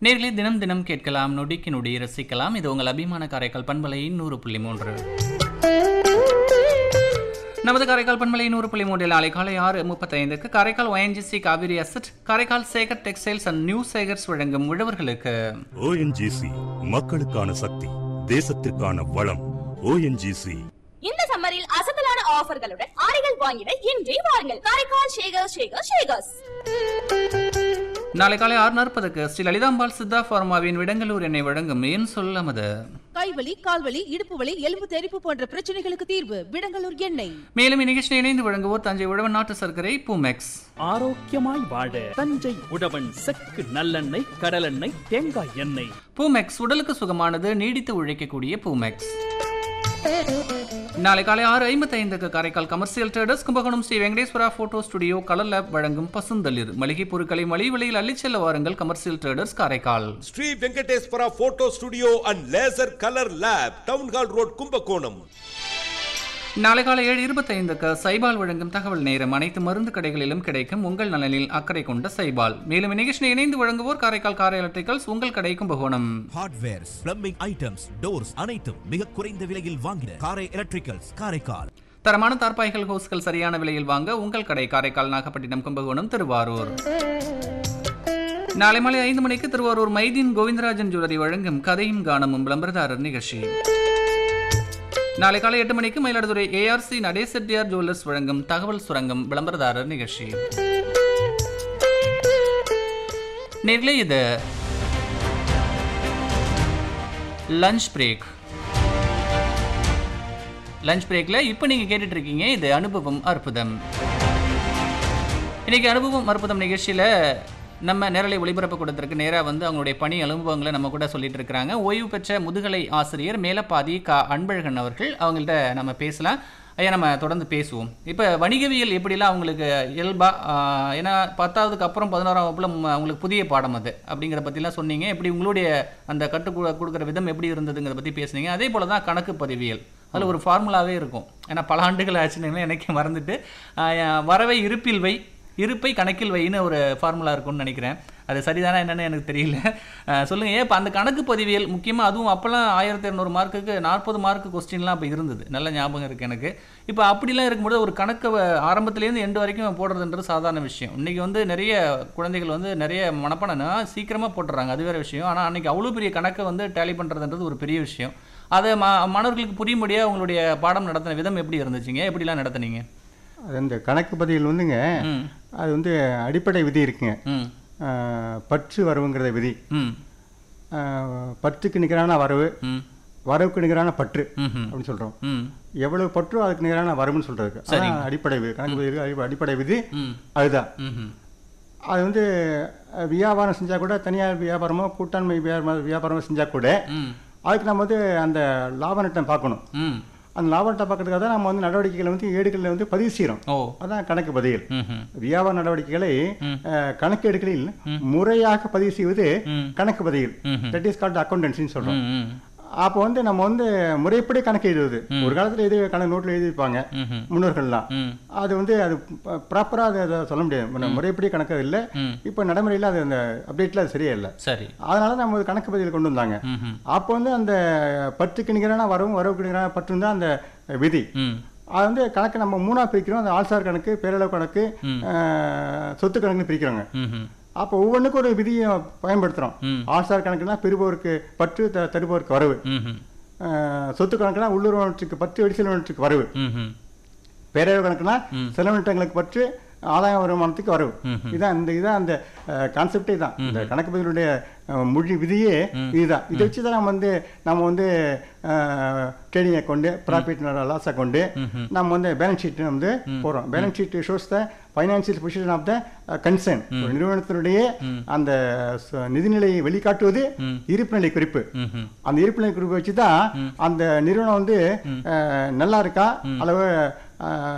நேர்களே தினம் தினம் கேட்கலாம் நொடிக்கு நொடி ரசிக்கலாம் இது உங்கள் அபிமான காரைக்கால் பண்பலை நூறு புள்ளி மூன்று நமது காரைக்கால் பண்பலை நூறு புள்ளி மூன்றில் நாளை காலை ஆறு முப்பத்தைந்துக்கு Karaikal ONGC Cauvery asset Karaikal Sekar textiles and new Sekars வழங்கும் உழவர்களுக்கு ஓஎன்ஜிசி மக்களுக்கான சக்தி தேசத்திற்கான வளம் ஓஎன்ஜிசி இந்த சம்மரில் அசத்தலான ஆஃபர்களுடன் ஆடைகள் வாங்கிட இன்றே வாருங்கள் காரைக்கால் ஷேகர் ஷேகர் ஷேகர்ஸ் நாளை காலை ஆறு நாற்பதுக்கு ஸ்ரீ லலிதாம்பாள் சித்தா ஃபார்மாவின் விடங்கலூர் எண்ணெய் வழங்கும் ஏன் சொல்லாமது கைவலி கால்வலி இடுப்பு வலி எலும்பு தெறிப்பு போன்ற பிரச்சனைகளுக்கு தீர்வு விடங்கலூர் எண்ணெய் மேலும் இந்நிகழ்ச்சியை இணைந்து வழங்குவோர் தஞ்சை உழவன் நாட்டு சர்க்கரை பூமெக்ஸ் ஆரோக்கியமாய் வாழ தஞ்சை உழவன் செக்கு நல்லெண்ணெய் கடலெண்ணெய் தேங்காய் எண்ணெய் பூமெக்ஸ் உடலுக்கு சுகமானது நீடித்து உழைக்கக்கூடிய பூமெக்ஸ் நாளை காலை ஆறு ஐம்பத்தைந்துக்கு Karaikal commercial traders Kumbakonam Sri Venkateswara photo studio colour lab வழங்கும் பசுந்தளிர் மளிகை பொருட்களை மலிவு விலையில் அள்ளிச் செல்ல வாருங்கள் commercial traders Karaikal Sri Venkateswara photo studio and laser colour lab town hall road Kumbakonam நாளை காலை ஏழு இருபத்தைந்துக்கு சைபால் வழங்கும் தகவல் நேரம் அனைத்து மருந்து கடைகளிலும் கிடைக்கும் உங்கள் நலனில் அக்கறை கொண்ட சைபால் மேலும் இந்நிகழ்ச்சியை இணைந்து வழங்குவோர் காரைக்கால் காரை எலக்ட்ரிக்கல்ஸ் உங்கள் கடை Kumbakonam hardwares plumbing items doors அனைத்தும் மிக குறைந்த விலையில் வாங்கின காரை எலக்ட்ரிக்கல்ஸ் காரைக்கால் தரமான தார்பாய்கள் ஹோஸ்கள் சரியான விலையில் வாங்க உங்கள் கடை காரைக்கால் நாகப்பட்டினம் கும்பகோணம் திருவாரூர் நாளை மாலை ஐந்து மணிக்கு திருவாரூர் மைதீன் கோவிந்தராஜன் ஜுவல்லரி வழங்கும் கதையும் கானமும் விளம்பரதாரர் நிகழ்ச்சி நாளை காலை எட்டு மணிக்கு மயிலாடுதுறை ஏஆர்சி நடேசெட்டியார் ஜுவல்லர்ஸ் வழங்கும் தகவல் சுரங்கம் விளம்பரதாரர் நிகழ்ச்சி நேர்களே இது லஞ்ச் பிரேக் லஞ்ச் பிரேக்கில் இப்போ நீங்கள் கேட்டுட்டு இருக்கீங்க இது அனுபவம் அற்புதம் இன்னைக்கு அனுபவம் அற்புதம் நிகழ்ச்சியில் நம்ம நேரலை ஒளிபரப்பு கொடுத்துருக்கு நேராக வந்து அவங்களுடைய பணி அனுபவங்களை நம்ம கூட சொல்லிட்டு இருக்கிறாங்க ஓய்வு பெற்ற முதுகலை ஆசிரியர் மேலப்பாதி கா அன்பழகன் அவர்கள் அவங்கள்ட்ட நம்ம பேசலாம் ஐயா நம்ம தொடர்ந்து பேசுவோம் இப்போ வணிகவியல் எப்படிலாம் அவங்களுக்கு இயல்பா ஆஹ், ஏன்னா பத்தாவதுக்கு அப்புறம் பதினோராம் வகுப்புல ம், அவங்களுக்கு புதிய பாடம் அது அப்படிங்கிற பற்றிலாம் சொன்னீங்க எப்படி உங்களுடைய அந்த கற்றுக் கொடு- கொடுக்குற விதம் எப்படி இருந்ததுங்கிறத பற்றி பேசுனீங்க அதே போல தான் கணக்கு பதிவியல் அதில் ஒரு ஃபார்முலாவே இருக்கும் ஏன்னா பல ஆண்டுகள் ஆச்சுன்னு எனக்கு மறந்துட்டு ஆஹ், வரவை இருப்பில் வை இருப்பை கணக்கில் வைன்னு ஒரு ஃபார்முலா இருக்கும்னு நினைக்கிறேன் அது சரிதானா என்னன்னு எனக்கு தெரியல அஹ் சொல்லுங்க ஏன் இப்போ அந்த கணக்கு பதிவியல் முக்கியமாக அதுவும் அப்போல்லாம் ஆயிரத்தி இரநூறு மார்க்குக்கு நாற்பது மார்க் கொஸ்டின்லாம் அப்போ இருந்தது நல்ல ஞாபகம் இருக்குது எனக்கு இப்போ அப்படிலாம் இருக்கும்போது ஒரு கணக்கை வ- ஆரம்பத்துலேருந்து எண்டு வரைக்கும் போடுறதுன்றது சாதாரண விஷயம் இன்றைக்கி வந்து நிறைய குழந்தைகள் வந்து நிறைய மனப்பாடம்னா சீக்கிரமாக போட்டுறாங்க அது வேறு விஷயம் ஆனால் அன்றைக்கி அவ்வளோ பெரிய கணக்கை வந்து டேலி பண்ணுறதுன்றது ஒரு பெரிய விஷயம் அதை மா மாணவர்களுக்கு புரியும்படியாக உங்களுடைய பாடம் நடத்தின விதம் எப்படி இருந்துச்சுங்க எப்படிலாம் நடத்துனீங்க அது அந்த கணக்கு பதிவில் வந்துங்க ம் அது வந்து அடிப்படை விதி இருக்குங்க ம் ஆஹ், பற்று வரவுங்கிறத விதி ம் ஆஹ், பற்றுக்கு நிகரான வரவு ம் வரவுக்கு நிகரான பற்று ம்ஹும். அப்படின்னு சொல்கிறோம் ம் எவ்வளவு பற்றோ அதுக்கு நிகரான வரவுன்னு சொல்கிறதுக்கு சரிங்க. அதான் அடிப்படை விதி கணக்கு பதிவுக்கு அடி- அடிப்படை விதி ம் அதுதான் ம்ஹும். அது வந்து அஹ், வியாபாரம் செஞ்சால் கூட தனியார் வியாபாரமோ கூட்டாண்மை வியாபாரம் வியாபாரமோ செஞ்சால் கூட ம் அதுக்கு நம்ம வந்து அந்த லாப நட்டம் பார்க்கணும் ம் அந்த லாப நட்டம் பார்க்கறதுக்காக தான் நம்ம வந்து நடவடிக்கைகளை வந்து ஏடுகளில் வந்து பதிவு செய்கிறோம் ஓ அதான் கணக்கு பதிவில் ம்ஹும். வியாபார நடவடிக்கைகளை அஹ், கணக்கெடுகளில் முறையாக பதிவு செய்வது ம். கணக்கு பதிவில் ம்ஹும். தட் இஸ் கால்ட் அக்கௌண்டன்சின்னு சொல்றோம் ம் ம் அப்போ வந்து நம்ம வந்து முறைப்படி கணக்கு எழுதுவது ஒரு காலத்துல எழுதி கணக்கு நோட்டில் எழுதி வைப்பாங்க ம்ஹும். முன்னோர்கள்லாம் ம் அது வந்து அது ப்ராப்பராக அதை அதை சொல்ல முடியாது முன்ன முறைப்படி கணக்கு இல்லை ம். இப்போ நடைமுறையில் அது அந்த அப்டேட்டில் அது சரியா இல்லை சரி அதனால நம்ம ஒரு கணக்கு பதிவில் கொண்டு வந்தாங்க ம்ஹும். அப்போ வந்து அந்த பத்துக்கு நிகரான வரவும் வரவுக்கு நிகரான பற்றும் தான் அந்த விதி ம் அது வந்து கணக்கு நம்ம மூணா பிரிக்கிறோம் அந்த ஆள்சார் கணக்கு பேரளவு கணக்கு அஹ், சொத்து கணக்குன்னு பிரிக்கிறோங்க ம்ஹும். அப்போ ஒவ்வொன்றுக்கும் ஒரு விதியை பயன்படுத்துகிறோம் ம். ஆள்சார் கணக்குனா பெறுபவருக்கு பற்று த தருபவருக்கு வரவு ம்ஹும். அஹ், சொத்து கணக்குனா உள்ளுறவற்றுக்கு பற்று வெடிசெலவற்றுக்கு வரவு ம்ஹும். பேரளவு கணக்குனா செலவினங்களுக்கு பற்று ஆதாய வருமானத்துக்கு வரவு இதான் இந்த இதான் அந்த கான்செப்டே தான் இந்த கணக்கு பதிலுடைய அஹ், மொழி விதியே இதுதான் இதை வச்சு தான் நம்ம வந்து நம்ம வந்து trading account profit loss account நம்ம வந்து பேலன்ஸ் ஷீட் வந்து போடுறோம் balance sheet shows the financial position of the concern ஒரு நிறுவனத்தினுடைய அந்த ச- நிதிநிலையை வெளிக்காட்டுவது இருப்புநிலை குறிப்பு ம்ஹும். அந்த இருப்புநிலை குறிப்பை வச்சு தான் அந்த நிறுவனம் வந்து அஹ், நல்லா இருக்கா அளவு அஹ்,